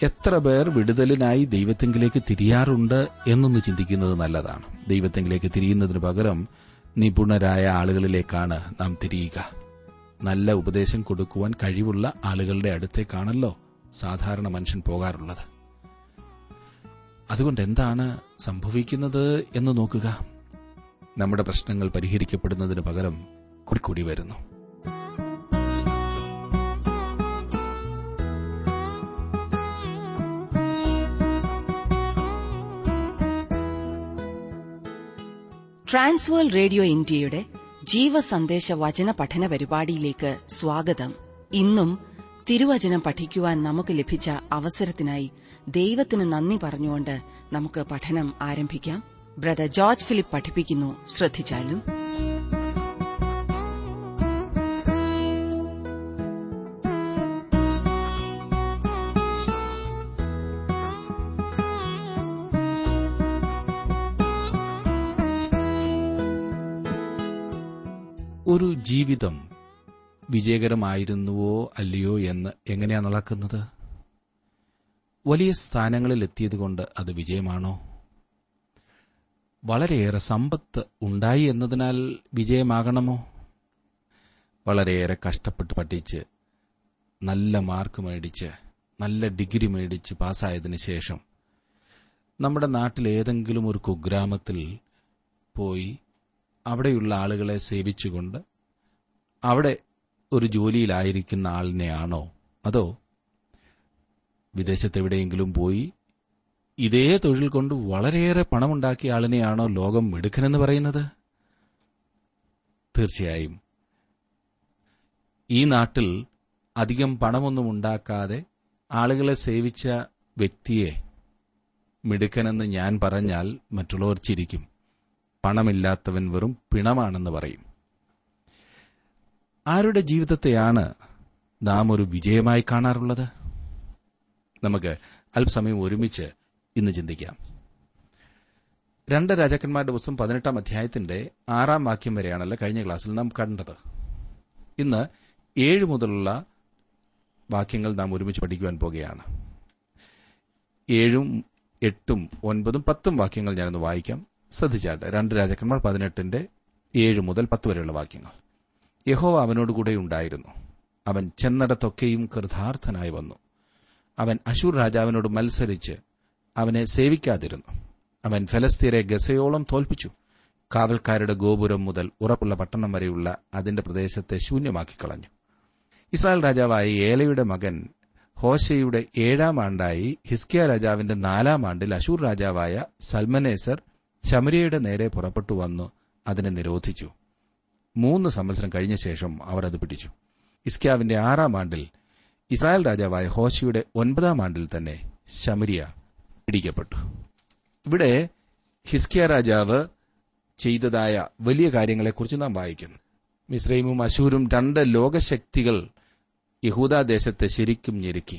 എത്ര പേർ വിടുതലിനായി ദൈവത്തെങ്കിലേക്ക് തിരിയാറുണ്ട് എന്നൊന്ന് ചിന്തിക്കുന്നത് നല്ലതാണ് ദൈവത്തെങ്കിലേക്ക് തിരിയുന്നതിന് പകരം നിപുണരായ ആളുകളിലേക്കാണ് നാം തിരിയുക നല്ല ഉപദേശം കൊടുക്കുവാൻ കഴിവുള്ള ആളുകളുടെ അടുത്തേക്കാണല്ലോ സാധാരണ മനുഷ്യൻ പോകാറുള്ളത് അതുകൊണ്ട് എന്താണ് സംഭവിക്കുന്നത് എന്ന് നോക്കുക നമ്മുടെ പ്രശ്നങ്ങൾ പരിഹരിക്കപ്പെടുന്നതിന് പകരം കൂടിക്കൂടി വരുന്നു ട്രാൻസ്വേൾ റേഡിയോ ഇന്ത്യയുടെ ജീവസന്ദേശ വചന പഠന പരിപാടിയിലേക്ക് സ്വാഗതം ഇന്നും തിരുവചനം പഠിക്കുവാൻ നമുക്ക് ലഭിച്ച അവസരത്തിനായി ദൈവത്തിന് നന്ദി പറഞ്ഞുകൊണ്ട് നമുക്ക് പഠനം ആരംഭിക്കാം ബ്രദർ ജോർജ് ഫിലിപ്പ് പഠിപ്പിക്കുന്നു ശ്രദ്ധിച്ചാലും ഒരു ജീവിതം വിജയകരമായിരുന്നുവോ അല്ലയോ എന്ന് എങ്ങനെയാണ് അളക്കുന്നത് വലിയ സ്ഥാനങ്ങളിൽ എത്തിയതുകൊണ്ട് അത് വിജയമാണോ വളരെയേറെ സമ്പത്ത് ഉണ്ടായി എന്നതിനാൽ വിജയമാകണമോ വളരെയേറെ കഷ്ടപ്പെട്ട് പഠിച്ച് നല്ല മാർക്ക് മേടിച്ച് നല്ല ഡിഗ്രി മേടിച്ച് പാസ്സായതിനു ശേഷം നമ്മുടെ നാട്ടിൽ ഏതെങ്കിലും ഒരു കുഗ്രാമത്തിൽ പോയി അവിടെയുള്ള ആളുകളെ സേവിച്ചുകൊണ്ട് അവിടെ ഒരു ജോലിയിലായിരിക്കുന്ന ആളിനെയാണോ അതോ വിദേശത്തെവിടെയെങ്കിലും പോയി ഇതേ തൊഴിൽ കൊണ്ട് വളരെയേറെ പണമുണ്ടാക്കിയ ആളിനെയാണോ ലോകം മിടുക്കനെന്ന് പറയുന്നത് തീർച്ചയായും ഈ നാട്ടിൽ അധികം പണമൊന്നും ഉണ്ടാക്കാതെ ആളുകളെ സേവിച്ച വ്യക്തിയെ മിടുക്കനെന്ന് ഞാൻ പറഞ്ഞാൽ മറ്റുള്ളവർ ചിരിക്കും പണമില്ലാത്തവൻ വെറും പിണമാണെന്ന് പറയും ആരുടെ ജീവിതത്തെയാണ് നാം ഒരു വിജയമായി കാണാറുള്ളത് നമുക്ക് അല്പസമയം ഒരുമിച്ച് ഇന്ന് ചിന്തിക്കാം രണ്ട് രാജാക്കന്മാരുടെ പുസ്തകം പതിനെട്ടാം അധ്യായത്തിന്റെ ആറാം വാക്യം വരെയാണല്ലോ കഴിഞ്ഞ ക്ലാസ്സിൽ നാം കണ്ടത് ഇന്ന് ഏഴ് മുതലുള്ള വാക്യങ്ങൾ നാം ഒരുമിച്ച് പഠിക്കുവാൻ പോകുകയാണ് ഏഴും എട്ടും ഒൻപതും പത്തും വാക്യങ്ങൾ ഞാനൊന്ന് വായിക്കാം ശ്രദ്ധിച്ചാട്ടെ രണ്ട് രാജാക്കന്മാർ പതിനെട്ടിന്റെ ഏഴ് മുതൽ പത്ത് വരെയുള്ള വാക്യങ്ങൾ യഹോവ അവനോടുകൂടെ ഉണ്ടായിരുന്നു അവൻ ചെന്നിടത്തൊക്കെയും കൃതാർത്ഥനായി വന്നു അവൻ അശൂർ രാജാവിനോട് മത്സരിച്ച് അവനെ സേവിക്കാതിരുന്നു അവൻ ഫലസ്തീരെ ഗസയോളം തോൽപ്പിച്ചു കാവൽക്കാരുടെ ഗോപുരം മുതൽ ഉറപ്പുള്ള പട്ടണം വരെയുള്ള അതിന്റെ പ്രദേശത്തെ ശൂന്യമാക്കി കളഞ്ഞു ഇസ്രായേൽ രാജാവായ ഏലയുടെ മകൻ ഹോശയുടെ ഏഴാം ആണ്ടായി ഹിസ്കിയ രാജാവിന്റെ നാലാം ആണ്ടിൽ അശൂർ രാജാവായ സൽമനേസർ ശമരിയയുടെ നേരെ പുറപ്പെട്ടു വന്നു അതിനെ നിരോധിച്ചു മൂന്ന് സംവത്സരം കഴിഞ്ഞ ശേഷം അവർ അത് പിടിച്ചു ഇസ്ക്യാവിന്റെ ആറാം ആണ്ടിൽ ഇസ്രായേൽ രാജാവായ ഹോശയുടെ ഒൻപതാം ആണ്ടിൽ തന്നെ ശമരിയ പിടിക്കപ്പെട്ടു ഇവിടെ ഹിസ്കിയ രാജാവ് ചെയ്തതായ വലിയ കാര്യങ്ങളെക്കുറിച്ച് നാം വായിക്കുന്നു മിസ്രൈമും അശൂരും രണ്ട് ലോകശക്തികൾ യഹൂദാദേശത്തെ ശരിക്കും ഞെരുക്കി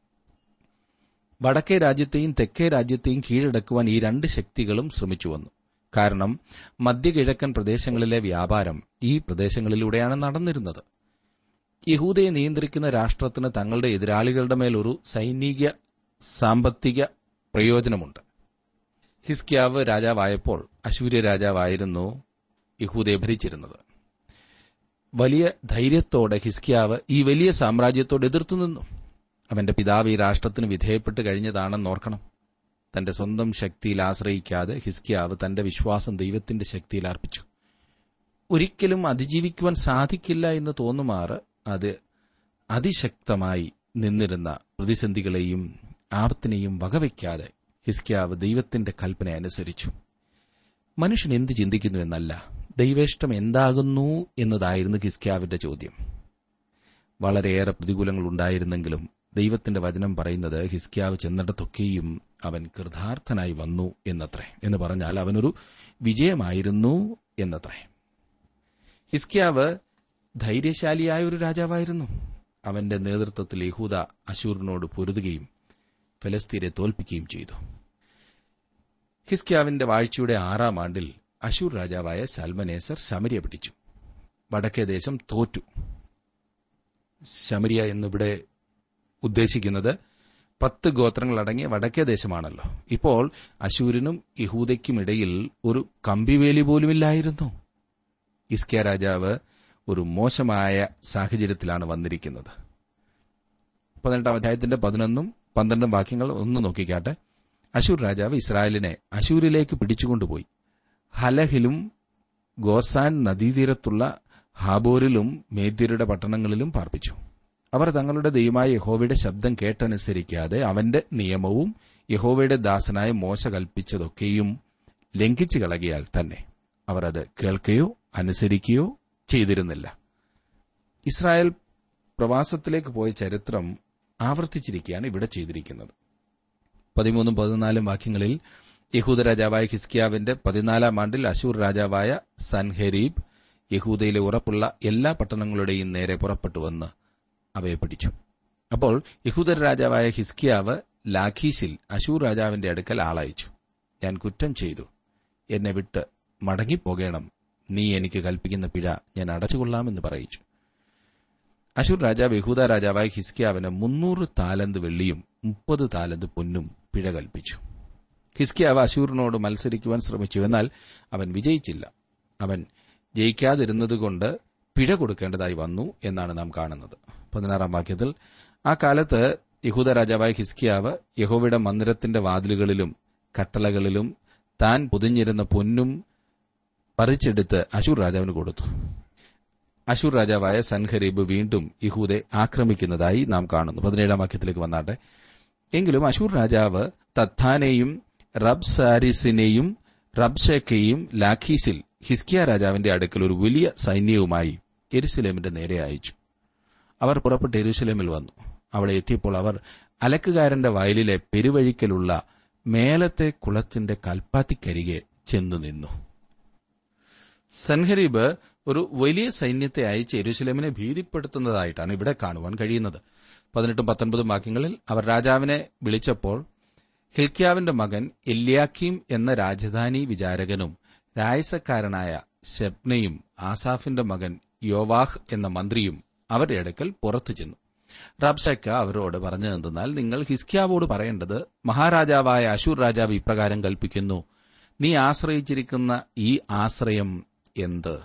വടക്കേ രാജ്യത്തെയും തെക്കേ രാജ്യത്തെയും കീഴടക്കുവാൻ ഈ രണ്ട് ശക്തികളും ശ്രമിച്ചു വന്നു കാരണം മധ്യകിഴക്കൻ പ്രദേശങ്ങളിലെ വ്യാപാരം ഈ പ്രദേശങ്ങളിലൂടെയാണ് നടന്നിരുന്നത് യഹൂദയെ നിയന്ത്രിക്കുന്ന രാഷ്ട്രത്തിന് തങ്ങളുടെ എതിരാളികളുടെ മേൽ ഒരു സൈനിക സാമ്പത്തിക പ്രയോജനമുണ്ട് ഹിസ്ക്യാവ് രാജാവായപ്പോൾ അശൂര്യ രാജാവായിരുന്നു യഹൂദയെ ഭരിച്ചിരുന്നത് വലിയ ധൈര്യത്തോടെ ഹിസ്ക്യാവ് ഈ വലിയ സാമ്രാജ്യത്തോട് എതിർത്തു നിന്നു അവന്റെ പിതാവ് ഈ രാഷ്ട്രത്തിന് വിധേയപ്പെട്ട് കഴിഞ്ഞതാണെന്ന് ഓർക്കണം തന്റെ സ്വന്തം ശക്തിയിൽ ആശ്രയിക്കാതെ ഹിസ്കിയാവ് തന്റെ വിശ്വാസം ദൈവത്തിന്റെ ശക്തിയിൽ അർപ്പിച്ചു ഒരിക്കലും അതിജീവിക്കുവാൻ സാധിക്കില്ല എന്ന് തോന്നുമാറ് അത് അതിശക്തമായി നിന്നിരുന്ന പ്രതിസന്ധികളെയും ആപത്തിനെയും വകവയ്ക്കാതെ ഹിസ്കിയാവ് ദൈവത്തിന്റെ കൽപ്പന അനുസരിച്ചു മനുഷ്യൻ എന്ത് ചിന്തിക്കുന്നു എന്നല്ല ദൈവേഷ്ടം എന്താകുന്നു എന്നതായിരുന്നു ഹിസ്കിയാവിന്റെ ചോദ്യം വളരെയേറെ പ്രതികൂലങ്ങൾ ഉണ്ടായിരുന്നെങ്കിലും ദൈവത്തിന്റെ വചനം പറയുന്നത് ഹിസ്കിയാവ് ചെന്നിടത്തൊക്കെയും അവൻ കൃതാർത്ഥനായി വന്നു എന്നത്രേ എന്ന് പറഞ്ഞാൽ അവനൊരു വിജയമായിരുന്നു എന്നത്രേ ഹിസ്കിയാവ് ധൈര്യശാലിയായ ഒരു രാജാവായിരുന്നു അവന്റെ നേതൃത്വത്തിൽ യഹൂദ അശൂറിനോട് പൊരുതുകയും ഫലസ്തീനെ തോൽപ്പിക്കുകയും ചെയ്തു ഹിസ്കിയാവിന്റെ വാഴ്ചയുടെ ആറാം ആണ്ടിൽ അശൂർ രാജാവായ സൽമനേസർ ശമരിയ പിടിച്ചു വടക്കേ ദേശം തോറ്റു ശമരിയ എന്നിവിടെ ഉദ്ദേശിക്കുന്നത് പത്ത് ഗോത്രങ്ങൾ അടങ്ങിയ വടക്കേ ദേശമാണല്ലോ ഇപ്പോൾ അശൂരിനും യഹൂദയ്ക്കുമിടയിൽ ഒരു കമ്പിവേലി പോലുമില്ലായിരുന്നു ഇസ്കിയ രാജാവ് ഒരു മോശമായ സാഹചര്യത്തിലാണ് വന്നിരിക്കുന്നത് പതിനെട്ടാം അധ്യായത്തിന്റെ പതിനൊന്നും പന്ത്രണ്ടും വാക്യങ്ങൾ ഒന്ന് നോക്കിക്കാട്ടെ അശൂർ രാജാവ് ഇസ്രായേലിനെ അശൂരിലേക്ക് പിടിച്ചുകൊണ്ടുപോയി ഹലഹിലും ഗോസാൻ നദീതീരത്തുള്ള ഹാബോരിലും മേദ്യരുടെ പട്ടണങ്ങളിലും പാർപ്പിച്ചു അവർ തങ്ങളുടെ ദൈവമായ യഹോവയുടെ ശബ്ദം കേട്ടനുസരിക്കാതെ അവന്റെ നിയമവും യഹോവയുടെ ദാസനായ മോശ കൽപ്പിച്ചതൊക്കെയും ലംഘിച്ചു കളകിയാൽ തന്നെ അവർ അത് കേൾക്കുകയോ അനുസരിക്കുകയോ ചെയ്തിരുന്നില്ല ഇസ്രായേൽ പ്രവാസത്തിലേക്ക് പോയ ചരിത്രം ആവർത്തിച്ചിരിക്കുകയാണ് ഇവിടെ ചെയ്തിരിക്കുന്നത് പതിമൂന്നും പതിനാലും വാക്യങ്ങളിൽ യഹൂദ രാജാവായ ഹിസ്കിയാവിന്റെ പതിനാലാം ആണ്ടിൽ അശൂർ രാജാവായ സൻഹെരീബ് യഹൂദയിലെ ഉറപ്പുള്ള എല്ലാ പട്ടണങ്ങളുടെയും നേരെ പുറപ്പെട്ടു വന്ന് അവയെ പിടിച്ചു അപ്പോൾ യഹൂദ രാജാവായ ഹിസ്കിയാവ് ലാഖീസിൽ അശൂർ രാജാവിന്റെ അടുക്കൽ ആളയച്ചു ഞാൻ കുറ്റം ചെയ്തു എന്നെ വിട്ട് മടങ്ങിപ്പോകണം നീ എനിക്ക് കൽപ്പിക്കുന്ന പിഴ ഞാൻ അടച്ചുകൊള്ളാമെന്ന് പറയിച്ചു അശൂർ രാജാവ് യഹൂദ രാജാവായ ഹിസ്കിയാവിന് മുന്നൂറ് താലന്ത് വെള്ളിയും മുപ്പത് താലന്ത് പൊന്നും പിഴ കൽപ്പിച്ചു ഹിസ്കിയാവ് അശൂറിനോട് മത്സരിക്കുവാൻ ശ്രമിച്ചു എന്നാൽ അവൻ വിജയിച്ചില്ല അവൻ ജയിക്കാതിരുന്നതുകൊണ്ട് പിഴ കൊടുക്കേണ്ടതായി വന്നു എന്നാണ് നാം കാണുന്നത് പതിനാറാം വാക്യത്തിൽ ആ കാലത്ത് യഹൂദ രാജാവായ ഹിസ്കിയാവ് യഹോവയുടെ മന്ദിരത്തിന്റെ വാതിലുകളിലും കട്ടളകളിലും താൻ പൊതിഞ്ഞിരുന്ന പൊന്നും പറിച്ചെടുത്ത് അശൂർ രാജാവിന് കൊടുത്തു അശൂർ രാജാവായ സൻഹരീബ് വീണ്ടും യഹൂദെ ആക്രമിക്കുന്നതായി നാം കാണുന്നു പതിനേഴാം വാക്യത്തിലേക്ക് വന്നാട്ടെ എങ്കിലും അശൂർ രാജാവ് തത്താനെയും റബ്സാരിസിനെയും റബ്ഷേക്കയും ലാഖീസിൽ ഹിസ്കിയ രാജാവിന്റെ അടുക്കൽ ഒരു വലിയ സൈന്യവുമായി എരുസലേമിന്റെ നേരെ അയച്ചു അവർ പുറപ്പെട്ട് എരുസലേമിൽ വന്നു അവിടെ എത്തിയപ്പോൾ അവർ അലക്കുകാരന്റെ വയലിലെ പെരുവഴിക്കലുള്ള മേലത്തെ കുളത്തിന്റെ കൽപ്പാത്തിക്കരികെ ചെന്നു നിന്നു സൻഹരീബ് ഒരു വലിയ സൈന്യത്തെ അയച്ച് എരുസലേമിനെ ഭീതിപ്പെടുത്തുന്നതായിട്ടാണ് ഇവിടെ കാണുവാൻ കഴിയുന്നത് പതിനെട്ടും പത്തൊൻപതും വാക്യങ്ങളിൽ അവർ രാജാവിനെ വിളിച്ചപ്പോൾ ഹിൽക്യാവിന്റെ മകൻ എല്യാക്കീം എന്ന രാജധാനി വിചാരകനും രായസക്കാരനായ ഷെബ്നയും ആസാഫിന്റെ മകൻ യോവാഹ് എന്ന മന്ത്രിയും അവരുടെ അടുക്കൽ പുറത്തു ചെന്നു റബ്ഷക്ക അവരോട് പറഞ്ഞതെന്തെന്നാൽ നിങ്ങൾ ഹിസ്കിയാവോട് പറയേണ്ടത് മഹാരാജാവായ അശൂർ രാജാവ് ഇപ്രകാരം കൽപ്പിക്കുന്നു നീ ആശ്രയിച്ചിരിക്കുന്ന ഈ ആശ്രയം എന്ത്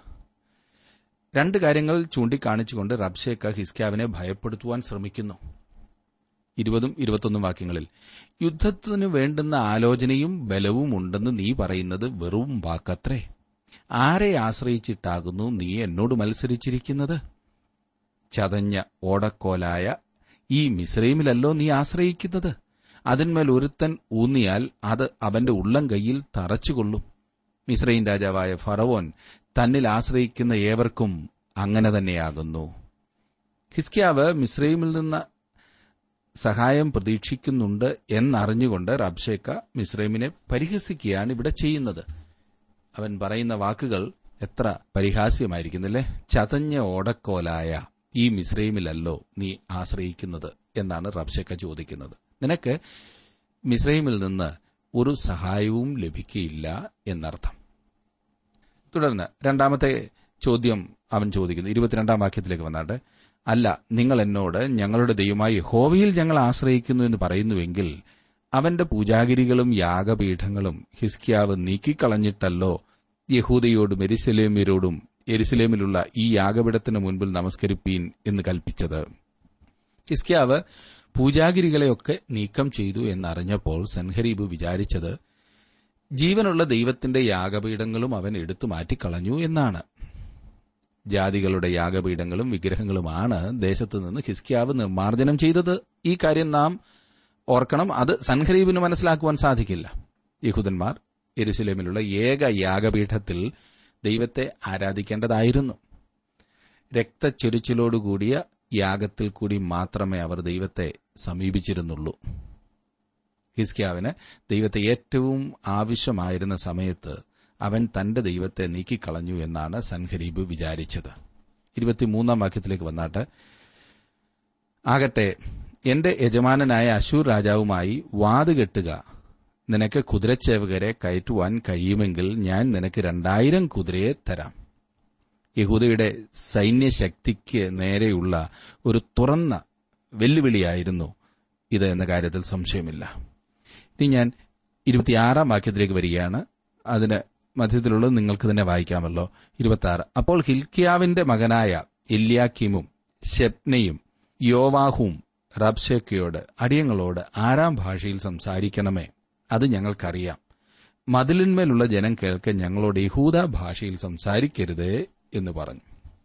രണ്ട് കാര്യങ്ങൾ ചൂണ്ടിക്കാണിച്ചുകൊണ്ട് റബ്ഷേക്ക ഹിസ്ക്യാവിനെ ഭയപ്പെടുത്തുവാൻ ശ്രമിക്കുന്നു ഇരുപതും ഇരുപത്തൊന്നും വാക്യങ്ങളിൽ യുദ്ധത്തിനു വേണ്ടുന്ന ആലോചനയും ബലവും ഉണ്ടെന്ന് നീ പറയുന്നത് വെറും വാക്കത്രേ ആരെ ആശ്രയിച്ചിട്ടാകുന്നു നീ എന്നോട് മത്സരിച്ചിരിക്കുന്നത് ചതഞ്ഞ ഓടക്കോലായ ഈ മിശ്രൈമിലല്ലോ നീ ആശ്രയിക്കുന്നത് അതിന്മേൽ ഒരുത്തൻ ഊന്നിയാൽ അത് അവന്റെ ഉള്ളം കൈയിൽ തറച്ചുകൊള്ളും മിശ്രൈൻ രാജാവായ ഫറവോൻ തന്നിൽ ആശ്രയിക്കുന്ന ഏവർക്കും അങ്ങനെ തന്നെയാകുന്നു ഹിസ്കിയാവ് മിശ്രൈമിൽ നിന്ന് സഹായം പ്രതീക്ഷിക്കുന്നുണ്ട് എന്നറിഞ്ഞുകൊണ്ട് റബ്ഷേക്ക മിശ്രൈമിനെ പരിഹസിക്കുകയാണ് ഇവിടെ ചെയ്യുന്നത് അവൻ പറയുന്ന വാക്കുകൾ എത്ര പരിഹാസ്യമായിരിക്കുന്നില്ലേ ചതഞ്ഞ ഓടക്കോലായ ഈ മിശ്രൈമിലല്ലോ നീ ആശ്രയിക്കുന്നത് എന്നാണ് റബ്ഷക്ക ചോദിക്കുന്നത് നിനക്ക് മിശ്രൈമിൽ നിന്ന് ഒരു സഹായവും ലഭിക്കയില്ല എന്നർത്ഥം തുടർന്ന് രണ്ടാമത്തെ ചോദ്യം അവൻ ചോദിക്കുന്നു ഇരുപത്തിരണ്ടാം വാക്യത്തിലേക്ക് വന്നാട്ടെ അല്ല നിങ്ങൾ എന്നോട് ഞങ്ങളുടെ ദൈവമായി ഹോവയിൽ ഞങ്ങൾ ആശ്രയിക്കുന്നു എന്ന് പറയുന്നുവെങ്കിൽ അവന്റെ പൂജാഗിരികളും യാഗപീഠങ്ങളും ഹിസ്കിയാവ് നീക്കിക്കളഞ്ഞിട്ടല്ലോ യഹൂദയോടും എരിശലേമ്യരോടും എരിശലേമിലുള്ള ഈ യാഗപീഠത്തിന് മുൻപിൽ നമസ്കരിപ്പീൻ എന്ന് കൽപ്പിച്ചത് ഹിസ്കിയാവ് പൂജാഗിരികളെയൊക്കെ നീക്കം ചെയ്തു എന്നറിഞ്ഞപ്പോൾ സൻഹരീബ് വിചാരിച്ചത് ജീവനുള്ള ദൈവത്തിന്റെ യാഗപീഠങ്ങളും അവൻ എടുത്തു മാറ്റിക്കളഞ്ഞു എന്നാണ് ജാതികളുടെ യാഗപീഠങ്ങളും വിഗ്രഹങ്ങളുമാണ് ദേശത്തു നിന്ന് ഹിസ്കിയാവ് നിർമ്മാർജ്ജനം ചെയ്തത് ഈ കാര്യം നാം ഓർക്കണം അത് സൻഹരീബിന് മനസ്സിലാക്കുവാൻ സാധിക്കില്ല യഹൂദന്മാർ എരുസലേമിലുള്ള ഏക യാഗപീഠത്തിൽ ദൈവത്തെ ആരാധിക്കേണ്ടതായിരുന്നു രക്തച്ചൊരിച്ചിലോടുകൂടിയ യാഗത്തിൽ കൂടി മാത്രമേ അവർ ദൈവത്തെ സമീപിച്ചിരുന്നുള്ളൂ ഹിസ്കിയാവിന് ദൈവത്തെ ഏറ്റവും ആവശ്യമായിരുന്ന സമയത്ത് അവൻ തന്റെ ദൈവത്തെ നീക്കിക്കളഞ്ഞു എന്നാണ് സൻഹരീബ് വിചാരിച്ചത് ഇരുപത്തിമൂന്നാം വാക്യത്തിലേക്ക് വന്നാട്ട് ആകട്ടെ എന്റെ യജമാനനായ അശൂർ രാജാവുമായി വാതുകെട്ടുക നിനക്ക് കുതിരച്ചേവകരെ കയറ്റുവാൻ കഴിയുമെങ്കിൽ ഞാൻ നിനക്ക് രണ്ടായിരം കുതിരയെ തരാം യഹൂദയുടെ സൈന്യശക്തിക്ക് നേരെയുള്ള ഒരു തുറന്ന വെല്ലുവിളിയായിരുന്നു ഇത് എന്ന കാര്യത്തിൽ സംശയമില്ല ഇനി ഞാൻ ഇരുപത്തിയാറാം വാക്യത്തിലേക്ക് വരികയാണ് അതിന് മധ്യത്തിലുള്ളത് നിങ്ങൾക്ക് തന്നെ വായിക്കാമല്ലോ ഇരുപത്തിയാറ് അപ്പോൾ ഹിൽക്കിയാവിന്റെ മകനായ എല്യാക്കിമും ഷെപ്നയും യോവാഹും റബ്ഷേക്കയോട് അടിയങ്ങളോട് ആറാം ഭാഷയിൽ സംസാരിക്കണമേ അത് ഞങ്ങൾക്കറിയാം മതിലിന്മേലുള്ള ജനം കേൾക്കെ ഞങ്ങളോട് യഹൂദ ഭാഷയിൽ സംസാരിക്കരുതേ എന്ന് പറഞ്ഞു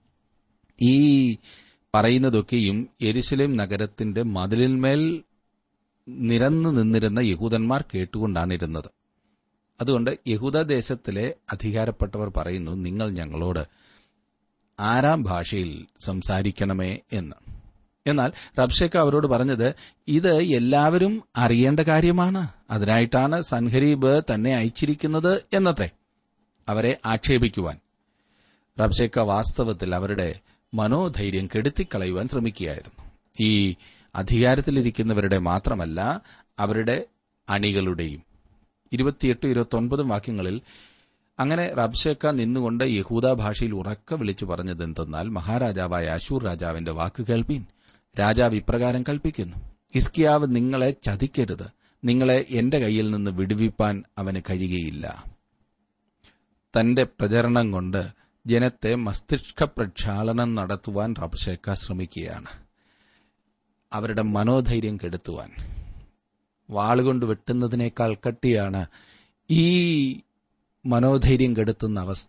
ഈ പറയുന്നതൊക്കെയും എരുശലേം നഗരത്തിന്റെ മതിലിന്മേൽ നിരന്നു നിന്നിരുന്ന യഹൂദന്മാർ കേട്ടുകൊണ്ടാണ് ഇരുന്നത് അതുകൊണ്ട് യഹൂദ ദേശത്തിലെ അധികാരപ്പെട്ടവർ പറയുന്നു നിങ്ങൾ ഞങ്ങളോട് ആരാം ഭാഷയിൽ സംസാരിക്കണമേ എന്ന് എന്നാൽ റബ്ഷേക്ക അവരോട് പറഞ്ഞത് ഇത് എല്ലാവരും അറിയേണ്ട കാര്യമാണ് അതിനായിട്ടാണ് സൻഹരീബ് തന്നെ അയച്ചിരിക്കുന്നത് എന്നത്രേ അവരെ ആക്ഷേപിക്കുവാൻ റബ്ഷേക്ക വാസ്തവത്തിൽ അവരുടെ മനോധൈര്യം കെടുത്തിക്കളയുവാൻ ശ്രമിക്കുകയായിരുന്നു ഈ അധികാരത്തിലിരിക്കുന്നവരുടെ മാത്രമല്ല അവരുടെ അണികളുടെയും ഇരുപത്തിയെട്ട് ഇരുപത്തൊൻപതും വാക്യങ്ങളിൽ അങ്ങനെ റബ്ഷേക്ക നിന്നുകൊണ്ട് യഹൂദ ഭാഷയിൽ ഉറക്ക വിളിച്ചു പറഞ്ഞതെന്തെന്നാൽ മഹാരാജാവായ അശൂർ രാജാവിന്റെ വാക്ക് കേൾപ്പീൻ രാജാവ് ഇപ്രകാരം കൽപ്പിക്കുന്നു ഇസ്കിയാവ് നിങ്ങളെ ചതിക്കരുത് നിങ്ങളെ എന്റെ കയ്യിൽ നിന്ന് വിടുവിപ്പാൻ അവന് കഴിയുകയില്ല തന്റെ പ്രചരണം കൊണ്ട് ജനത്തെ മസ്തിഷ്ക പ്രക്ഷാളനം നടത്തുവാൻ റബ്ഷേക്ക ശ്രമിക്കുകയാണ് അവരുടെ മനോധൈര്യം കെടുത്തുവാൻ വാളുകൊണ്ട് വെട്ടുന്നതിനേക്കാൾ കട്ടിയാണ് ഈ മനോധൈര്യം കെടുത്തുന്ന അവസ്ഥ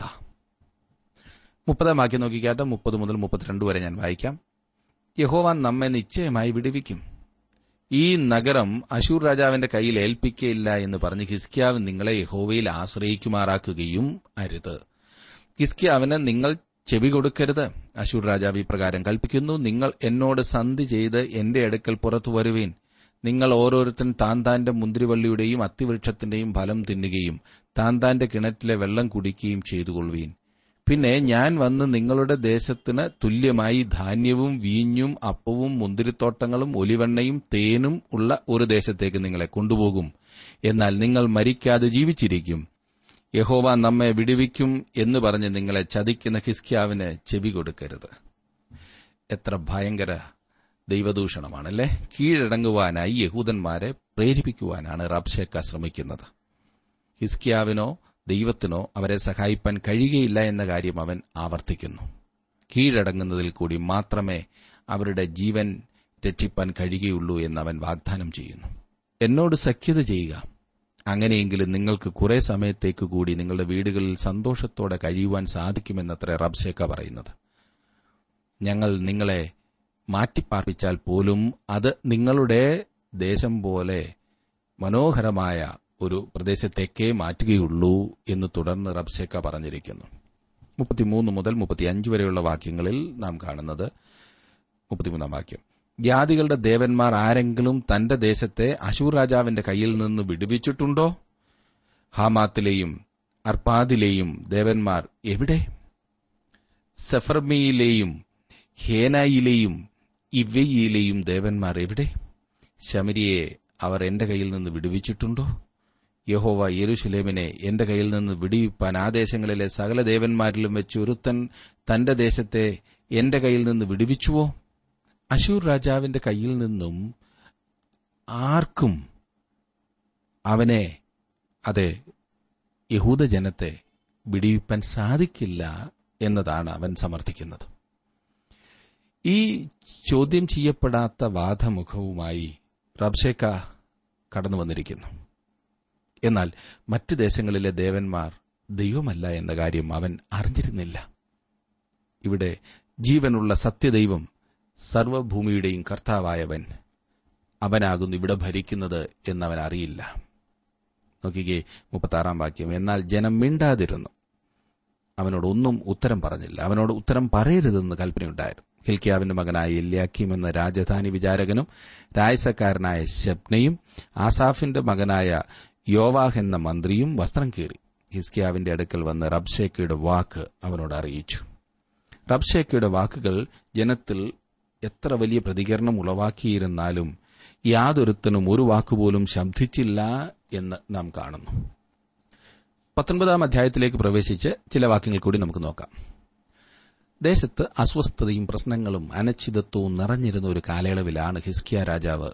മുപ്പതാം വാക്യം നോക്കിക്കാട്ടെ മുപ്പത് മുതൽ മുപ്പത്തിരണ്ട് വരെ ഞാൻ വായിക്കാം യഹോവാൻ നമ്മെ നിശ്ചയമായി വിടുവിക്കും ഈ നഗരം അശൂർ രാജാവിന്റെ കയ്യിൽ ഏൽപ്പിക്കയില്ല എന്ന് പറഞ്ഞ് ഹിസ്കിയാവ് നിങ്ങളെ യഹോവയിൽ ആശ്രയിക്കുമാറാക്കുകയും അരുത് ഹിസ്കിയാവിന് നിങ്ങൾ ചെവി കൊടുക്കരുത് അശൂർ രാജാവ് ഇപ്രകാരം കൽപ്പിക്കുന്നു നിങ്ങൾ എന്നോട് സന്ധി ചെയ്ത് എന്റെ അടുക്കൽ പുറത്തു വരുവീൻ നിങ്ങൾ ഓരോരുത്തൻ താൻ താന്റെ മുന്തിരിവള്ളിയുടെയും അത്തിവൃക്ഷത്തിന്റെയും ഫലം തിന്നുകയും താൻ താന്റെ കിണറ്റിലെ വെള്ളം കുടിക്കുകയും ചെയ്തുകൊള്ളുവീൻ പിന്നെ ഞാൻ വന്ന് നിങ്ങളുടെ ദേശത്തിന് തുല്യമായി ധാന്യവും വീഞ്ഞും അപ്പവും മുന്തിരിത്തോട്ടങ്ങളും ഒലിവെണ്ണയും തേനും ഉള്ള ഒരു ദേശത്തേക്ക് നിങ്ങളെ കൊണ്ടുപോകും എന്നാൽ നിങ്ങൾ മരിക്കാതെ ജീവിച്ചിരിക്കും യഹോവ നമ്മെ വിടുവിക്കും എന്ന് പറഞ്ഞ് നിങ്ങളെ ചതിക്കുന്ന ഹിസ്ക്യാവിന് ചെവി കൊടുക്കരുത് എത്ര ഭയങ്കര ദൈവദൂഷണമാണല്ലേ കീഴടങ്ങുവാനായി യഹൂദന്മാരെ പ്രേരിപ്പിക്കുവാനാണ് റബ്ഷേക്ക ശ്രമിക്കുന്നത് ഹിസ്കിയാവിനോ ദൈവത്തിനോ അവരെ സഹായിപ്പാൻ കഴിയുകയില്ല എന്ന കാര്യം അവൻ ആവർത്തിക്കുന്നു കീഴടങ്ങുന്നതിൽ കൂടി മാത്രമേ അവരുടെ ജീവൻ രക്ഷിപ്പാൻ കഴിയുകയുള്ളൂ എന്ന് അവൻ വാഗ്ദാനം ചെയ്യുന്നു എന്നോട് സഖ്യത ചെയ്യുക അങ്ങനെയെങ്കിലും നിങ്ങൾക്ക് കുറെ സമയത്തേക്ക് കൂടി നിങ്ങളുടെ വീടുകളിൽ സന്തോഷത്തോടെ കഴിയുവാൻ സാധിക്കുമെന്നത്ര റബ്ഷേക്ക പറയുന്നത് ഞങ്ങൾ നിങ്ങളെ മാറ്റിപ്പാർപ്പിച്ചാൽ പോലും അത് നിങ്ങളുടെ ദേശം പോലെ മനോഹരമായ ഒരു പ്രദേശത്തേക്കേ മാറ്റുകയുള്ളൂ എന്ന് തുടർന്ന് റബ്ഷേക്ക പറഞ്ഞിരിക്കുന്നു മുപ്പത്തിമൂന്ന് മുതൽ മുപ്പത്തിയഞ്ച് വരെയുള്ള വാക്യങ്ങളിൽ നാം കാണുന്നത് മുപ്പത്തിമൂന്നാം വാക്യം ജാതികളുടെ ദേവന്മാർ ആരെങ്കിലും തന്റെ ദേശത്തെ അശൂർ രാജാവിന്റെ കയ്യിൽ നിന്ന് വിടുവിച്ചിട്ടുണ്ടോ ഹാമാത്തിലെയും അർപ്പാദിലെയും ദേവന്മാർ എവിടെ സെഫർമിയിലെയും ഹേനായിലെയും ഇവയിലെയും ദേവന്മാർ എവിടെ ശമരിയെ അവർ എന്റെ കയ്യിൽ നിന്ന് വിടുവിച്ചിട്ടുണ്ടോ യഹോവ യെരുഷലേമിനെ എന്റെ കയ്യിൽ നിന്ന് വിടുവിപ്പാൻ ആ ദേശങ്ങളിലെ സകല ദേവന്മാരിലും വെച്ച് ഒരുത്തൻ തന്റെ ദേശത്തെ എന്റെ കയ്യിൽ നിന്ന് വിടുവിച്ചുവോ അശൂർ രാജാവിന്റെ കയ്യിൽ നിന്നും ആർക്കും അവനെ അതെ യഹൂദജനത്തെ വിടിവിപ്പാൻ സാധിക്കില്ല എന്നതാണ് അവൻ സമർത്ഥിക്കുന്നത് ഈ ചോദ്യം ചെയ്യപ്പെടാത്ത വാദമുഖവുമായി റബ്ഷേക്ക കടന്നു വന്നിരിക്കുന്നു എന്നാൽ മറ്റ് ദേശങ്ങളിലെ ദേവന്മാർ ദൈവമല്ല എന്ന കാര്യം അവൻ അറിഞ്ഞിരുന്നില്ല ഇവിടെ ജീവനുള്ള സത്യദൈവം സർവഭൂമിയുടെയും കർത്താവായവൻ അവനാകുന്നു ഇവിടെ ഭരിക്കുന്നത് എന്നവൻ അറിയില്ല നോക്കിക്കേ മുപ്പത്താറാം വാക്യം എന്നാൽ ജനം മിണ്ടാതിരുന്നു അവനോട് ഒന്നും ഉത്തരം പറഞ്ഞില്ല അവനോട് ഉത്തരം പറയരുതെന്ന് കൽപ്പനയുണ്ടായിരുന്നു ഹിൽക്കിയാവിന്റെ മകനായ എല്യാക്കീം എന്ന രാജധാനി വിചാരകനും രായസക്കാരനായ ഷെബ്നയും ആസാഫിന്റെ മകനായ യോവാഹ് എന്ന മന്ത്രിയും വസ്ത്രം കീറി ഹിസ്കിയാവിന്റെ അടുക്കൽ വന്ന് റബ്ഷേക്കയുടെ വാക്ക് അവനോട് അറിയിച്ചു റബ്ഷേക്കയുടെ വാക്കുകൾ ജനത്തിൽ എത്ര വലിയ പ്രതികരണം ഉളവാക്കിയിരുന്നാലും യാതൊരുത്തനും ഒരു വാക്കുപോലും ശബ്ദിച്ചില്ല എന്ന് നാം കാണുന്നു പത്തൊൻപതാം അധ്യായത്തിലേക്ക് പ്രവേശിച്ച് ചില വാക്യങ്ങൾ കൂടി നമുക്ക് നോക്കാം ദേശത്ത് അസ്വസ്ഥതയും പ്രശ്നങ്ങളും അനിശ്ചിതത്വവും നിറഞ്ഞിരുന്ന ഒരു കാലയളവിലാണ് ഹിസ്കിയ രാജാവ്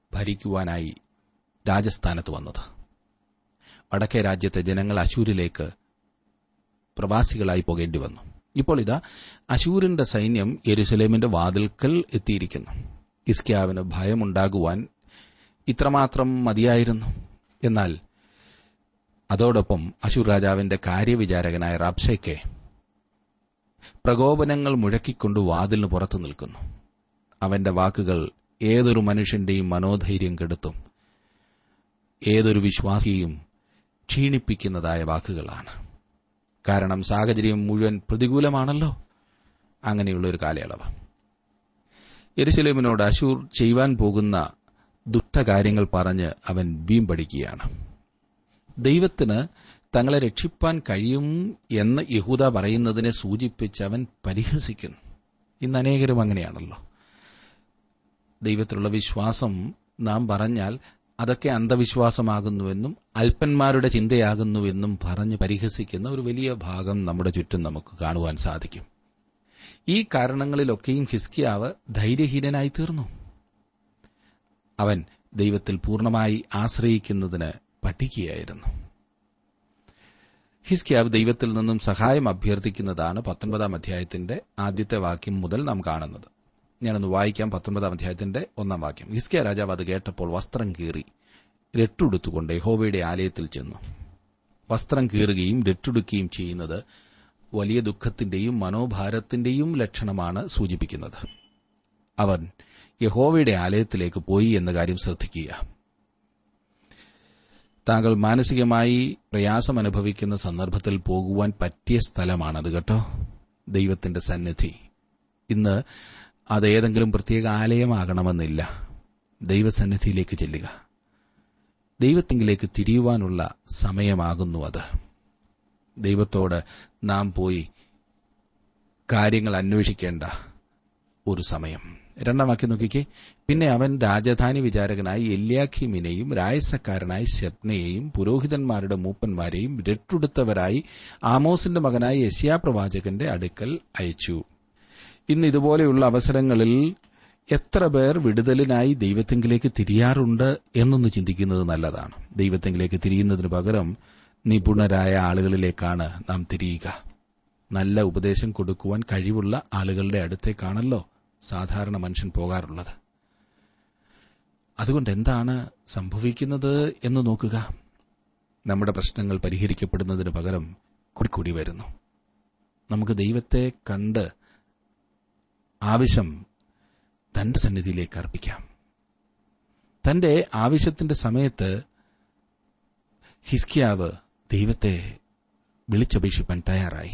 ഭരിക്കുവാനായി രാജസ്ഥാനത്ത് വന്നത് വടക്കേ രാജ്യത്തെ ജനങ്ങൾ അശൂരിലേക്ക് പ്രവാസികളായി പോകേണ്ടി വന്നു ഇപ്പോൾ ഇതാ അശൂരിന്റെ സൈന്യം യെരുസലേമിന്റെ വാതിൽക്കൽ എത്തിയിരിക്കുന്നു ഇസ്ക്യാവിന് ഭയമുണ്ടാകുവാൻ ഇത്രമാത്രം മതിയായിരുന്നു എന്നാൽ അതോടൊപ്പം അശൂർ രാജാവിന്റെ കാര്യവിചാരകനായ റാബ്ഷയ്ക്ക് പ്രകോപനങ്ങൾ മുഴക്കിക്കൊണ്ട് വാതിലിന് പുറത്തു നിൽക്കുന്നു അവന്റെ വാക്കുകൾ ഏതൊരു മനുഷ്യന്റെയും മനോധൈര്യം കെടുത്തും ഏതൊരു വിശ്വാസിയെയും ക്ഷീണിപ്പിക്കുന്നതായ വാക്കുകളാണ് കാരണം സാഹചര്യം മുഴുവൻ പ്രതികൂലമാണല്ലോ അങ്ങനെയുള്ള ഒരു കാലയളവ് എരുസലേമിനോട് അശൂർ ചെയ്യുവാൻ പോകുന്ന ദുഷ്ടകാര്യങ്ങൾ പറഞ്ഞ് അവൻ വീമ്പടിക്കുകയാണ് ദൈവത്തിന് തങ്ങളെ രക്ഷിപ്പാൻ കഴിയും എന്ന് യഹൂദ പറയുന്നതിനെ സൂചിപ്പിച്ച് അവൻ പരിഹസിക്കുന്നു ഇന്ന് അനേകരും അങ്ങനെയാണല്ലോ ദൈവത്തിലുള്ള വിശ്വാസം നാം പറഞ്ഞാൽ അതൊക്കെ അന്ധവിശ്വാസമാകുന്നുവെന്നും അല്പന്മാരുടെ ചിന്തയാകുന്നുവെന്നും പറഞ്ഞ് പരിഹസിക്കുന്ന ഒരു വലിയ ഭാഗം നമ്മുടെ ചുറ്റും നമുക്ക് കാണുവാൻ സാധിക്കും ഈ കാരണങ്ങളിലൊക്കെയും ഹിസ്കിയാവ് ധൈര്യഹീനനായി തീർന്നു അവൻ ദൈവത്തിൽ പൂർണ്ണമായി ആശ്രയിക്കുന്നതിന് പഠിക്കുകയായിരുന്നു ഹിസ്കിയാവ് ദൈവത്തിൽ നിന്നും സഹായം അഭ്യർത്ഥിക്കുന്നതാണ് പത്തൊൻപതാം അധ്യായത്തിന്റെ ആദ്യത്തെ വാക്യം മുതൽ നാം കാണുന്നത് ഞാനൊന്ന് വായിക്കാം പത്തൊൻപതാം അധ്യായത്തിന്റെ ഒന്നാം വാക്യം ഹിസ്കിയ രാജാവ് അത് കേട്ടപ്പോൾ വസ്ത്രം കീറി രട്ടുടുത്തുകൊണ്ട് യഹോവയുടെ ആലയത്തിൽ ചെന്നു വസ്ത്രം കീറുകയും രട്ടുടുക്കുകയും ചെയ്യുന്നത് വലിയ ദുഃഖത്തിന്റെയും മനോഭാരത്തിന്റെയും ലക്ഷണമാണ് സൂചിപ്പിക്കുന്നത് അവൻ യഹോവയുടെ ആലയത്തിലേക്ക് പോയി എന്ന കാര്യം ശ്രദ്ധിക്കുക താങ്കൾ മാനസികമായി പ്രയാസം അനുഭവിക്കുന്ന സന്ദർഭത്തിൽ പോകുവാൻ പറ്റിയ സ്ഥലമാണത് കേട്ടോ ദൈവത്തിന്റെ സന്നിധി ഇന്ന് അത് ഏതെങ്കിലും പ്രത്യേക ആലയമാകണമെന്നില്ല ദൈവസന്നിധിയിലേക്ക് ചെല്ലുക ദൈവത്തിങ്കിലേക്ക് തിരിയുവാനുള്ള സമയമാകുന്നു അത് ദൈവത്തോട് നാം പോയി കാര്യങ്ങൾ അന്വേഷിക്കേണ്ട ഒരു സമയം രണ്ടാം വാക്യം നോക്കിക്കേ പിന്നെ അവൻ രാജധാനി വിചാരകനായി എല്യാഖിമിനെയും രായസക്കാരനായ ശബ്നയെയും പുരോഹിതന്മാരുടെ മൂപ്പന്മാരെയും രട്ടുടുത്തവരായി ആമോസിന്റെ മകനായ യസ്യാ പ്രവാചകന്റെ അടുക്കൽ അയച്ചു ഇന്ന് ഇതുപോലെയുള്ള അവസരങ്ങളിൽ എത്ര പേർ വിടുതലിനായി ദൈവത്തെങ്കിലേക്ക് തിരിയാറുണ്ട് എന്നൊന്ന് ചിന്തിക്കുന്നത് നല്ലതാണ് ദൈവത്തെങ്കിലേക്ക് തിരിയുന്നതിന് പകരം നിപുണരായ ആളുകളിലേക്കാണ് നാം തിരിയുക നല്ല ഉപദേശം കൊടുക്കുവാൻ കഴിവുള്ള ആളുകളുടെ അടുത്തേക്കാണല്ലോ സാധാരണ മനുഷ്യൻ പോകാറുള്ളത് അതുകൊണ്ട് എന്താണ് സംഭവിക്കുന്നത് എന്ന് നോക്കുക നമ്മുടെ പ്രശ്നങ്ങൾ പരിഹരിക്കപ്പെടുന്നതിന് പകരം കൂടിക്കൂടി വരുന്നു നമുക്ക് ദൈവത്തെ കണ്ട് ആവശ്യം തന്റെ സന്നിധിയിലേക്ക് അർപ്പിക്കാം തന്റെ ആവശ്യത്തിന്റെ സമയത്ത് ഹിസ്കിയാവ് ദൈവത്തെ വിളിച്ചപേക്ഷിപ്പാൻ തയ്യാറായി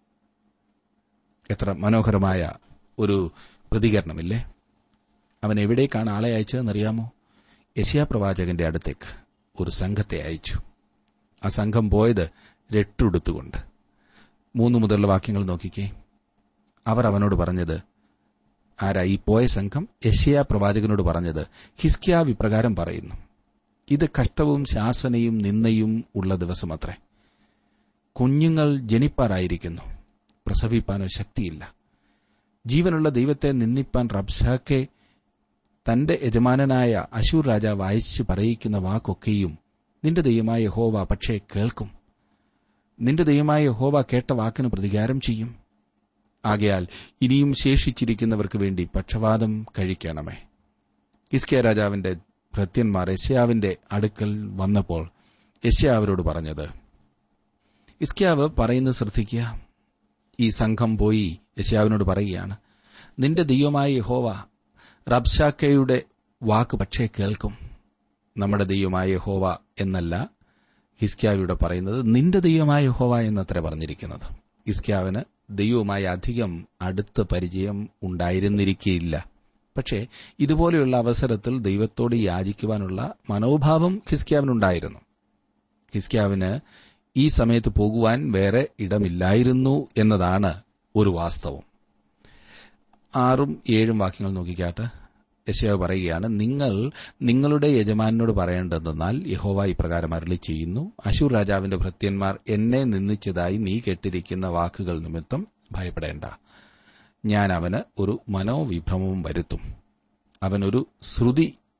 എത്ര മനോഹരമായ ഒരു പ്രതികരണമില്ലേ അവൻ എവിടേക്കാണ് ആളെ അയച്ചതെന്നറിയാമോ യശിയാ പ്രവാചകന്റെ അടുത്തേക്ക് ഒരു സംഘത്തെ അയച്ചു ആ സംഘം പോയത് രട്ടുടുത്തുകൊണ്ട് മൂന്ന് മുതലുള്ള വാക്യങ്ങൾ നോക്കിക്കേ അവർ അവനോട് പറഞ്ഞത് ആരാ ഈ പോയ സംഘം യശിയ പ്രവാചകനോട് പറഞ്ഞത് ഹിസ്കിയാവ് ഇപ്രകാരം പറയുന്നു ഇത് കഷ്ടവും ശാസനയും നിന്നയും ഉള്ള ദിവസമത്രേ കുഞ്ഞുങ്ങൾ ജനിപ്പാറായിരിക്കുന്നു പ്രസവിപ്പാനോ ശക്തിയില്ല ജീവനുള്ള ദൈവത്തെ നിന്ദിപ്പാൻ റബ്ഷാക്കെ തന്റെ യജമാനനായ അശൂർ രാജാവ് അയച്ചു പറയിക്കുന്ന വാക്കൊക്കെയും നിന്റെ ദൈവമായ യഹോവ പക്ഷേ കേൾക്കും നിന്റെ ദൈവമായ യഹോവ കേട്ട വാക്കിന് പ്രതികാരം ചെയ്യും ആകയാൽ ഇനിയും ശേഷിച്ചിരിക്കുന്നവർക്ക് വേണ്ടി പക്ഷവാദം കഴിക്കണമേ ഇസ്കേ രാജാവിന്റെ ഭൃത്യന്മാർ യശ്യാവിന്റെ അടുക്കൽ വന്നപ്പോൾ യശ്യ അവരോട് പറഞ്ഞത് ഇസ്ക്യാവ് പറയുന്നത് ശ്രദ്ധിക്കുക ഈ സംഘം പോയി യശ്യാവിനോട് പറയുകയാണ് നിന്റെ ദൈവമായ യഹോവ റബ്ഷാക്കയുടെ വാക്ക് പക്ഷേ കേൾക്കും നമ്മുടെ ദൈവമായ യഹോവ എന്നല്ല ഹിസ്ക്യാവിയുടെ പറയുന്നത് നിന്റെ ദൈവമായ യഹോവ എന്നത്ര പറഞ്ഞിരിക്കുന്നത് ഹിസ്ക്യാവിന് ദൈവവുമായി അധികം അടുത്ത പരിചയം ഉണ്ടായിരുന്നിരിക്കയില്ല പക്ഷേ ഇതുപോലെയുള്ള അവസരത്തിൽ ദൈവത്തോട് യാചിക്കുവാനുള്ള മനോഭാവം ഹിസ്ക്യാവിനുണ്ടായിരുന്നു ഹിസ്ക്യാവിന് ഈ സമയത്ത് പോകുവാൻ വേറെ ഇടമില്ലായിരുന്നു എന്നതാണ് ഒരു വാസ്തവം ആറും ഏഴും വാക്യങ്ങൾ നോക്കിക്കാട്ട് യശയാവ് പറയുകയാണ് നിങ്ങൾ നിങ്ങളുടെ യജമാനോട് പറയേണ്ടതെന്നാൽ യഹോവ ഇപ്രകാരം അരളി ചെയ്യുന്നു അശൂർ രാജാവിന്റെ ഭൃത്യന്മാർ എന്നെ നിന്ദിച്ചതായി നീ കേട്ടിരിക്കുന്ന വാക്കുകൾ നിമിത്തം ഭയപ്പെടേണ്ട ഞാൻ അവന് ഒരു മനോവിഭ്രമവും വരുത്തും അവനൊരു ശ്രുതി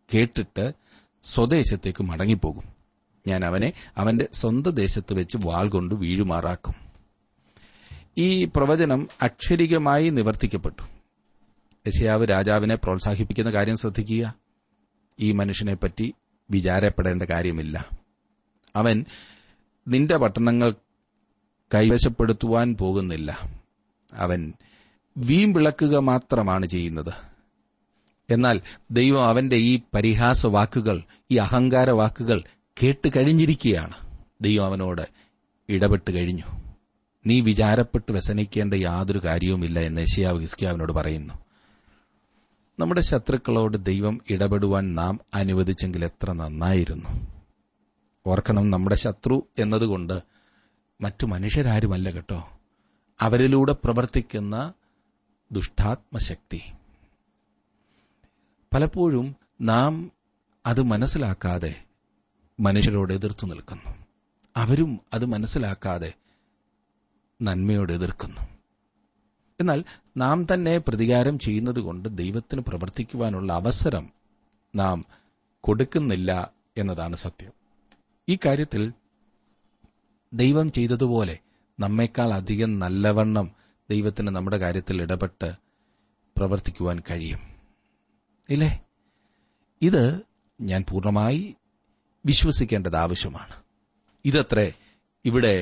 കേട്ടിട്ട് സ്വദേശത്തേക്ക് മടങ്ങിപ്പോകും ഞാൻ അവനെ അവന്റെ സ്വന്തം ദേശത്ത് വെച്ച് വാൾ കൊണ്ട് വീഴുമാറാക്കും ഈ പ്രവചനം അക്ഷരികമായി നിവർത്തിക്കപ്പെട്ടു യശയാവ് രാജാവിനെ പ്രോത്സാഹിപ്പിക്കുന്ന കാര്യം ശ്രദ്ധിക്കുക ഈ മനുഷ്യനെപ്പറ്റി വിചാരപ്പെടേണ്ട കാര്യമില്ല അവൻ നിന്റെ പട്ടണങ്ങൾ കൈവശപ്പെടുത്തുവാൻ പോകുന്നില്ല അവൻ വീമ്പിളക്കുക മാത്രമാണ് ചെയ്യുന്നത് എന്നാൽ ദൈവം അവന്റെ ഈ പരിഹാസ വാക്കുകൾ ഈ അഹങ്കാര വാക്കുകൾ കേട്ട് കഴിഞ്ഞിരിക്കുകയാണ് ദൈവം അവനോട് ഇടപെട്ട് കഴിഞ്ഞു നീ വിചാരപ്പെട്ട് വ്യസനിക്കേണ്ട യാതൊരു കാര്യവുമില്ല എന്ന് യശയാവ് ഹിസ്കിയാവിനോട് പറയുന്നു നമ്മുടെ ശത്രുക്കളോട് ദൈവം ഇടപെടുവാൻ നാം അനുവദിച്ചെങ്കിൽ എത്ര നന്നായിരുന്നു ഓർക്കണം നമ്മുടെ ശത്രു എന്നതുകൊണ്ട് മറ്റു മനുഷ്യരാരുമല്ല കേട്ടോ അവരിലൂടെ പ്രവർത്തിക്കുന്ന ദുഷ്ടാത്മശക്തി പലപ്പോഴും നാം അത് മനസ്സിലാക്കാതെ മനുഷ്യരോട് എതിർത്തു നിൽക്കുന്നു അവരും അത് മനസ്സിലാക്കാതെ നന്മയോട് എതിർക്കുന്നു എന്നാൽ നാം തന്നെ പ്രതികാരം ചെയ്യുന്നതുകൊണ്ട് ദൈവത്തിന് പ്രവർത്തിക്കുവാനുള്ള അവസരം നാം കൊടുക്കുന്നില്ല എന്നതാണ് സത്യം ഈ കാര്യത്തിൽ ദൈവം ചെയ്തതുപോലെ നമ്മേക്കാൾ അധികം നല്ലവണ്ണം ദൈവത്തിന് നമ്മുടെ കാര്യത്തിൽ ഇടപെട്ട് പ്രവർത്തിക്കുവാൻ കഴിയും ഇല്ലേ ഇത് ഞാൻ പൂർണ്ണമായി വിശ്വസിക്കേണ്ടത് ആവശ്യമാണ് ഇതത്രേ ഇവിടെ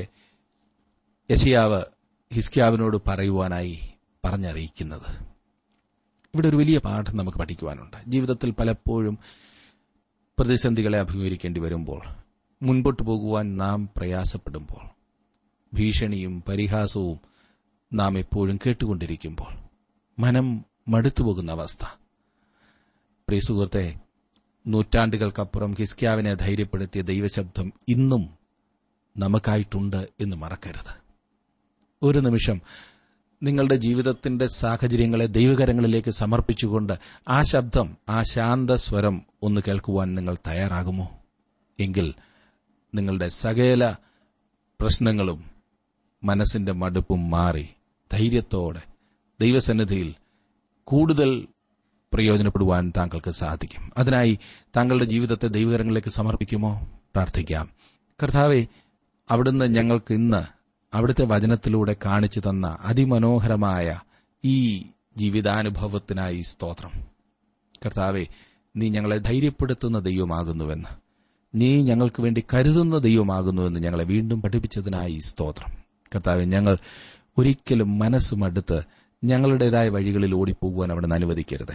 യശയാവ് ഹിസ്കിയാവിനോട് പറയുവാനായി പറഞ്ഞറിയിക്കുന്നത് ഇവിടെ ഒരു വലിയ പാഠം നമുക്ക് പഠിക്കുവാനുണ്ട് ജീവിതത്തിൽ പലപ്പോഴും പ്രതിസന്ധികളെ അഭിമുഖീകരിക്കേണ്ടി വരുമ്പോൾ മുൻപോട്ട് പോകുവാൻ നാം പ്രയാസപ്പെടുമ്പോൾ ഭീഷണിയും പരിഹാസവും നാം എപ്പോഴും കേട്ടുകൊണ്ടിരിക്കുമ്പോൾ മനം മടുത്തുപോകുന്ന അവസ്ഥ പ്രിയ സുഹൃത്തെ നൂറ്റാണ്ടുകൾക്കപ്പുറം ഹിസ്ക്യാവിനെ ധൈര്യപ്പെടുത്തിയ ദൈവശബ്ദം ഇന്നും നമുക്കായിട്ടുണ്ട് എന്ന് മറക്കരുത് ഒരു നിമിഷം നിങ്ങളുടെ ജീവിതത്തിന്റെ സാഹചര്യങ്ങളെ ദൈവകരങ്ങളിലേക്ക് സമർപ്പിച്ചുകൊണ്ട് ആ ശബ്ദം ആ ശാന്ത സ്വരം ഒന്ന് കേൾക്കുവാൻ നിങ്ങൾ തയ്യാറാകുമോ എങ്കിൽ നിങ്ങളുടെ സകല പ്രശ്നങ്ങളും മനസ്സിന്റെ മടുപ്പും മാറി ധൈര്യത്തോടെ ദൈവസന്നിധിയിൽ കൂടുതൽ പ്രയോജനപ്പെടുവാൻ താങ്കൾക്ക് സാധിക്കും അതിനായി താങ്കളുടെ ജീവിതത്തെ ദൈവകരങ്ങളിലേക്ക് സമർപ്പിക്കുമോ പ്രാർത്ഥിക്കാം കർത്താവെ അവിടുന്ന് ഞങ്ങൾക്ക് ഇന്ന് അവിടുത്തെ വചനത്തിലൂടെ കാണിച്ചു തന്ന അതിമനോഹരമായ ഈ ജീവിതാനുഭവത്തിനായി സ്തോത്രം കർത്താവെ നീ ഞങ്ങളെ ധൈര്യപ്പെടുത്തുന്ന ദൈവമാകുന്നുവെന്ന് നീ ഞങ്ങൾക്ക് വേണ്ടി കരുതുന്ന ദൈവമാകുന്നുവെന്ന് ഞങ്ങളെ വീണ്ടും പഠിപ്പിച്ചതിനായി സ്തോത്രം കർത്താവെ ഞങ്ങൾ ഒരിക്കലും മനസ്സുമടുത്ത് ഞങ്ങളുടേതായ വഴികളിൽ ഓടിപ്പോകുവാൻ അവിടെ അനുവദിക്കരുതേ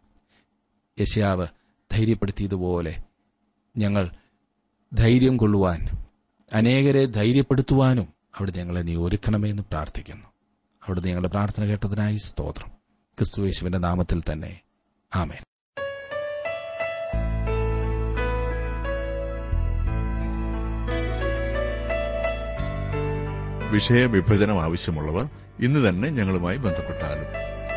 യശയാവ് ധൈര്യപ്പെടുത്തിയതുപോലെ ഞങ്ങൾ ധൈര്യം കൊള്ളുവാൻ അനേകരെ ധൈര്യപ്പെടുത്തുവാനും അവിടെ ഞങ്ങളെ നീ ഒരുക്കണമേ എന്ന് പ്രാർത്ഥിക്കുന്നു അവിടുന്ന് ഞങ്ങളുടെ പ്രാർത്ഥന കേട്ടതിനായി സ്തോത്രം ക്രിസ്തുവേശുവിന്റെ നാമത്തിൽ തന്നെ ആമേൻ വിഷയവിഭജനം ആവശ്യമുള്ളവർ ഇന്ന് തന്നെ ഞങ്ങളുമായി ബന്ധപ്പെട്ടാലും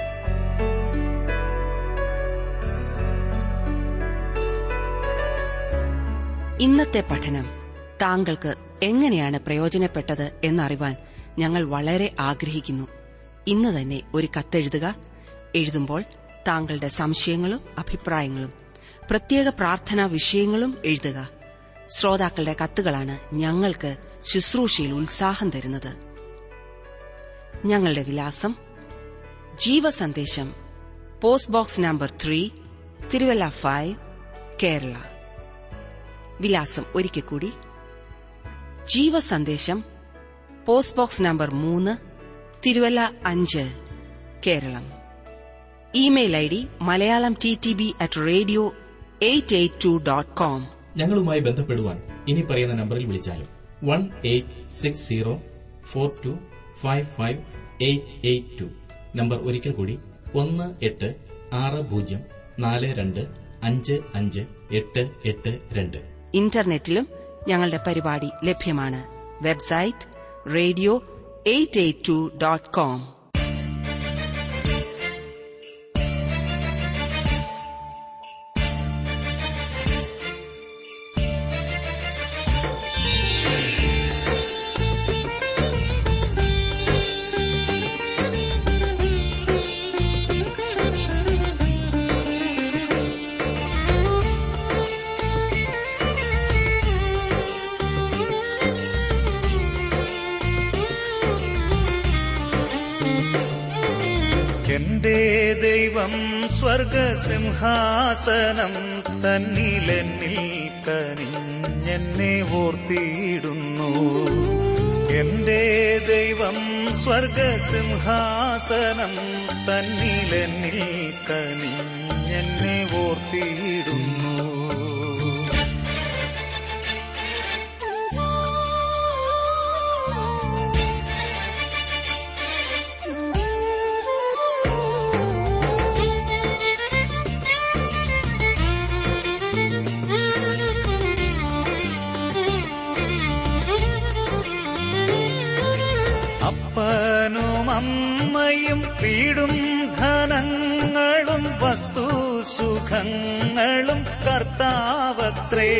ഇന്നത്തെ പഠനം താങ്കൾക്ക് എങ്ങനെയാണ് പ്രയോജനപ്പെട്ടത് എന്നറിവാൻ ഞങ്ങൾ വളരെ ആഗ്രഹിക്കുന്നു ഇന്ന് തന്നെ ഒരു കത്തെഴുതുക എഴുതുമ്പോൾ താങ്കളുടെ സംശയങ്ങളും അഭിപ്രായങ്ങളും പ്രത്യേക പ്രാർത്ഥനാ വിഷയങ്ങളും എഴുതുക ശ്രോതാക്കളുടെ കത്തുകളാണ് ഞങ്ങൾക്ക് ശുശ്രൂഷയിൽ ഉത്സാഹം തരുന്നത് ഞങ്ങളുടെ വിലാസം Jeevasandesham post box number three Thiruvalla five Kerala വിലാസം ഒരിക്കൽ കൂടി ജീവസന്ദേശം പോസ്റ്റ് ബോക്സ് നമ്പർ മൂന്ന് തിരുവല്ല അഞ്ച് Keralam email I D Malayalam T T B at radio eight eight two dot com ഞങ്ങളുമായി ബന്ധപ്പെടുവാൻ ഇനി പറയുന്ന നമ്പറിൽ വിളിച്ചാലും one eight six zero four two five five eight eight two number ഒരിക്കൽ കൂടി ഒന്ന് എട്ട് ആറ് പൂജ്യം നാല് രണ്ട് അഞ്ച് അഞ്ച് എട്ട് എട്ട് രണ്ട് ഇന്റർനെറ്റിലും ഞങ്ങളുടെ പരിപാടി ലഭ്യമാണ് website radio eight eight two dot com എന്റെ ദൈവം സ്വർഗസിംഹാസനം തന്നിലെന്നിൽ കനിഞ്ഞെന്നെ ഓർത്തിയിടുന്നു എന്റെ ദൈവം സ്വർഗസിംഹാസനം തന്നിലെന്നിൽ കനിഞ്ഞെന്നെ ഓർത്തിയിടുന്നു അപ്പനും അമ്മയും വീടും ധനങ്ങളും വസ്തുസുഖങ്ങളും കർത്താവത്രേ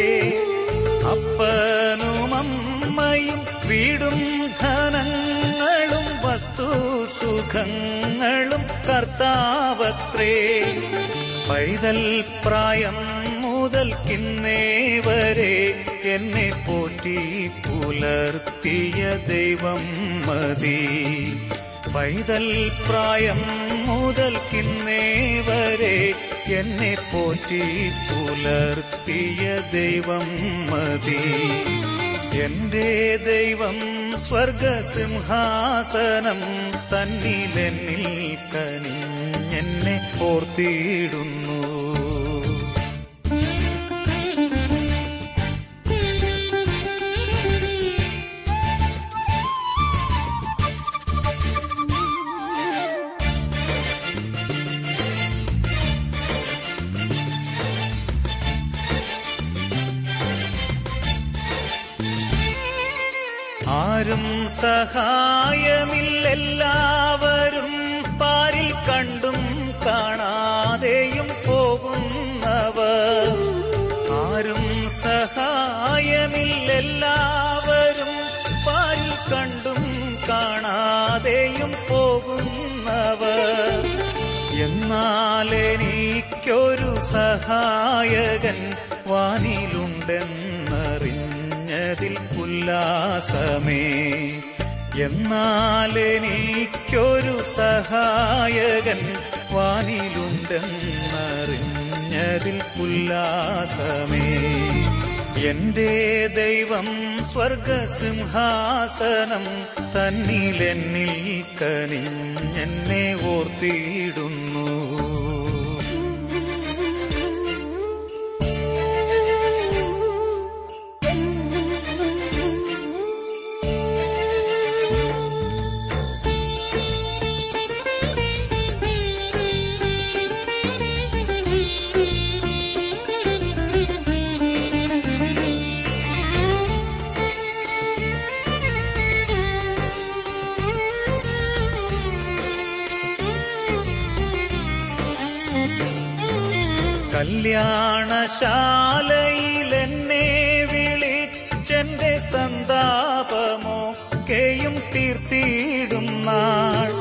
അപ്പനും അമ്മയും വീടും ധനങ്ങളും വസ്തുസുഖങ്ങളും കർത്താവത്രേ പൈതൽ പ്രായം മുതൽക്കിന്നേ വരെ എന്നെ പോറ്റി പുലർത്തിയ ദൈവം മതി പൈതൽ പ്രായം മുതൽക്കിന്നേ വരെ എന്നെ പോറ്റി പുലർത്തിയ ദൈവം മതി എന്റെ ദൈവം സ്വർഗസിംഹാസനം തന്നിലെന്നിൽ കനിഞ്ഞെന്നെ ഓർത്തിയിടുന്നു ആരും സഹായമില്ലെല്ലാവരും പാരിൽ കണ്ടും കാണാതെയും പോകുന്നവർ ആരും സഹായമില്ലെല്ലാവരും പാരിൽ കണ്ടും കാണാതെയും പോകുന്നവർ എന്നാൽ എനിക്കൊരു സഹായകൻ വാനിലുണ്ടെന്നറിഞ്ഞതിൽ ഉല്ലാസമേ എന്നാൽ എനിക്കൊരു സഹായകൻ വാനിലുണ്ടെന്നറിഞ്ഞതിൽ ഉല്ലാസമേ എന്റെ ദൈവം സ്വർഗസിംഹാസനം തന്നിലെന്നിൽ കനിഞ്ഞെന്നെ ഓർത്തിയിടുന്നു കല്യാണശാലയിൽ എന്നെ വിളിച്ചെന്റെ സന്താപമൊക്കെയും തീർത്തിയിടും നാൾ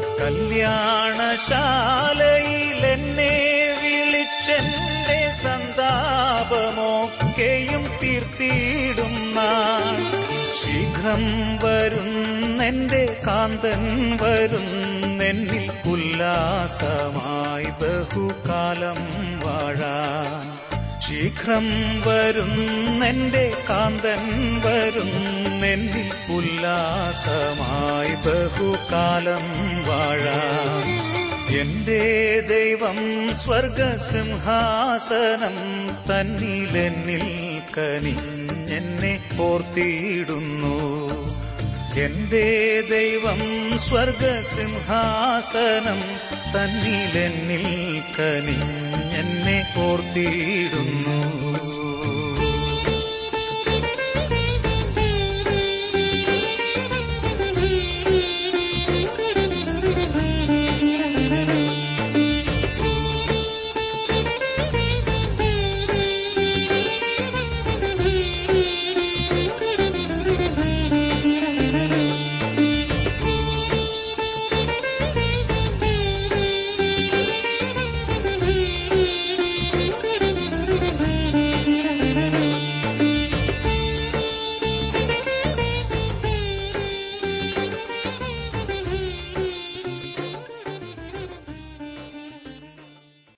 കല്യാണശാലയിൽ എന്നെ വിളിച്ചെന്റെ സന്താപമൊക്കെയും തീർത്തിയിടും നാൾ ശീഘ്രം വരുന്നെന്റെ കാന്തൻ വരുന്നെന്നിൽ ഉല്ലാസമായി ബഹുകാലം വാഴാൻ ശീഘ്രം വരുന്നെന്റെ കാന്തൻ വരുന്നെന്നിൽ ഉല്ലാസമായി ബഹുകാലം വാഴാൻ എന്റെ ദൈവം സ്വർഗസിംഹാസനം തന്നിലെന്നിൽ കനിഞ്ഞെന്നെ ഓർത്തിയിടുന്നു എന്റെ ദൈവം സ്വർഗസിംഹാസനം തന്നിലെന്നിൽ കനിഞ്ഞെന്നെ ഓർത്തിയിടുന്നു